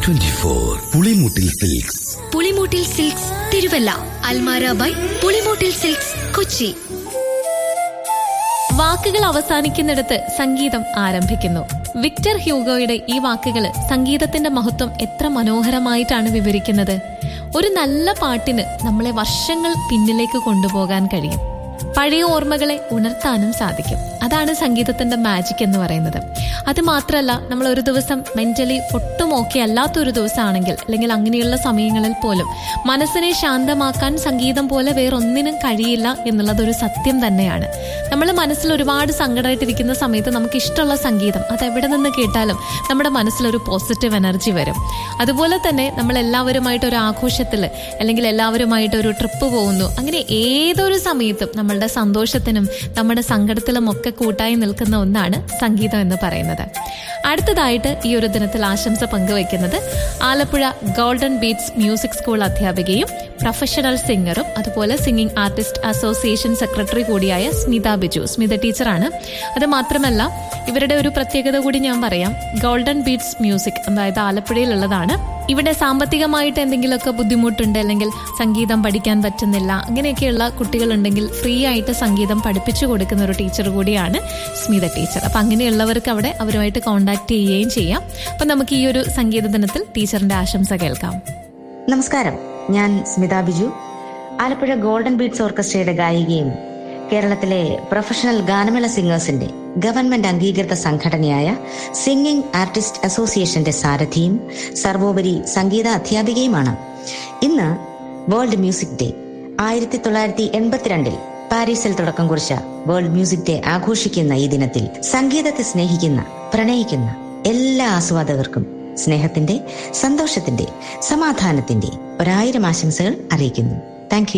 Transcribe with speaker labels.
Speaker 1: twenty four Pulimoottil silks
Speaker 2: Pulimoottil silks Thiruvalla Almara by Pulimoottil silks Kochi
Speaker 3: വാക്കുകൾ അവസാനിക്കുന്നിടത്ത് സംഗീതം ആരംഭിക്കുന്നു വിക്ടർ ഹ്യൂഗോയുടെ ഈ വാക്കുകൾ സംഗീതത്തിന്റെ മഹത്വം എത്ര മനോഹരമായിട്ടാണ് വിവരിക്കുന്നത് ഒരു നല്ല പാട്ടിന് നമ്മളെ വർഷങ്ങൾ പിന്നിലേക്ക് കൊണ്ടുപോകാൻ കഴിയും പഴയ ഓർമ്മകളെ ഉണർത്താനും സാധിക്കും അതാണ് സംഗീതത്തിന്റെ മാജിക് എന്ന് പറയുന്നത് അത് മാത്രമല്ല നമ്മൾ ഒരു ദിവസം മെന്റലി ഒട്ടും ഓക്കെ അല്ലാത്ത ഒരു ദിവസമാണെങ്കിൽ അല്ലെങ്കിൽ അങ്ങനെയുള്ള സമയങ്ങളിൽ പോലും മനസ്സിനെ ശാന്തമാക്കാൻ സംഗീതം പോലെ വേറൊന്നിനും കഴിയില്ല എന്നുള്ളത് ഒരു സത്യം തന്നെയാണ് നമ്മൾ മനസ്സിൽ ഒരുപാട് സങ്കടമായിട്ടിരിക്കുന്ന സമയത്ത് നമുക്ക് ഇഷ്ടമുള്ള സംഗീതം അത് എവിടെ നിന്ന് കേട്ടാലും നമ്മുടെ മനസ്സിലൊരു പോസിറ്റീവ് എനർജി വരും അതുപോലെ തന്നെ നമ്മൾ എല്ലാവരുമായിട്ട് ഒരു ആഘോഷത്തിൽ അല്ലെങ്കിൽ എല്ലാവരുമായിട്ട് ഒരു ട്രിപ്പ് പോകുന്നു അങ്ങനെ ഏതൊരു സമയത്തും നമ്മളുടെ സന്തോഷത്തിനും നമ്മുടെ സങ്കടത്തിലും ഒക്കെ കൂട്ടായി നിൽക്കുന്ന ഒന്നാണ് സംഗീതം എന്ന് പറയുന്നത് അടുത്തതായിട്ട് ഈ ഒരു ദിനത്തിൽ ആശംസ പങ്കുവയ്ക്കുന്നത് Alappuzha golden beats music school അധ്യാപികയും പ്രൊഫഷണൽ സിംഗറും അതുപോലെ സിംഗിംഗ് ആർട്ടിസ്റ്റ് അസോസിയേഷൻ സെക്രട്ടറി കൂടിയായ സ്മിത ബിജു സ്മിത ടീച്ചറാണ് അത് മാത്രമല്ല ഇവരുടെ ഒരു പ്രത്യേകത കൂടി ഞാൻ പറയാം ഗോൾഡൻ ബീറ്റ്സ് മ്യൂസിക് അതായത് ആലപ്പുഴയിലുള്ളതാണ് ഇവിടെ സാമ്പത്തികമായിട്ട് എന്തെങ്കിലുമൊക്കെ ബുദ്ധിമുട്ടുണ്ട് അല്ലെങ്കിൽ സംഗീതം പഠിക്കാൻ പറ്റുന്നില്ല അങ്ങനെയൊക്കെയുള്ള കുട്ടികളുണ്ടെങ്കിൽ ഫ്രീ ആയിട്ട് സംഗീതം പഠിപ്പിച്ചു കൊടുക്കുന്ന ഒരു ടീച്ചർ കൂടിയാണ് സ്മിത ടീച്ചർ അപ്പൊ അങ്ങനെയുള്ളവർക്ക് അവിടെ അവരുമായിട്ട് കോണ്ടാക്ട് ചെയ്യുകയും ചെയ്യാം അപ്പൊ നമുക്ക് ഈ ഒരു സംഗീത ദിനത്തിൽ ടീച്ചറിന്റെ ആശംസ കേൾക്കാം
Speaker 4: നമസ്കാരം ഞാൻ സ്മിത ബിജു ആലപ്പുഴ ഗോൾഡൻ ബീറ്റ്സ് ഓർക്കസ്ട്രയുടെ ഗായികയും കേരളത്തിലെ പ്രൊഫഷണൽ ഗാനമേള സിംഗേഴ്സിന്റെ ഗവൺമെന്റ് അംഗീകൃത സംഘടനയായ സിംഗിംഗ് ആർട്ടിസ്റ്റ് അസോസിയേഷന്റെ സാരഥിയും സർവോപരി സംഗീത അധ്യാപികയുമാണ് ഇന്ന് വേൾഡ് മ്യൂസിക് ഡേ ആയിരത്തി തൊള്ളായിരത്തി എൺപത്തിരണ്ടിൽ പാരീസിൽ തുടക്കം കുറിച്ച വേൾഡ് മ്യൂസിക് ഡേ ആഘോഷിക്കുന്ന ഈ ദിനത്തിൽ സംഗീതത്തെ സ്നേഹിക്കുന്ന പ്രണയിക്കുന്ന എല്ലാ ആസ്വാദകർക്കും സ്നേഹത്തിന്റെ സന്തോഷത്തിന്റെ സമാധാനത്തിന്റെ ഒരായിരം ആശംസകൾ അറിയിക്കുന്നു താങ്ക്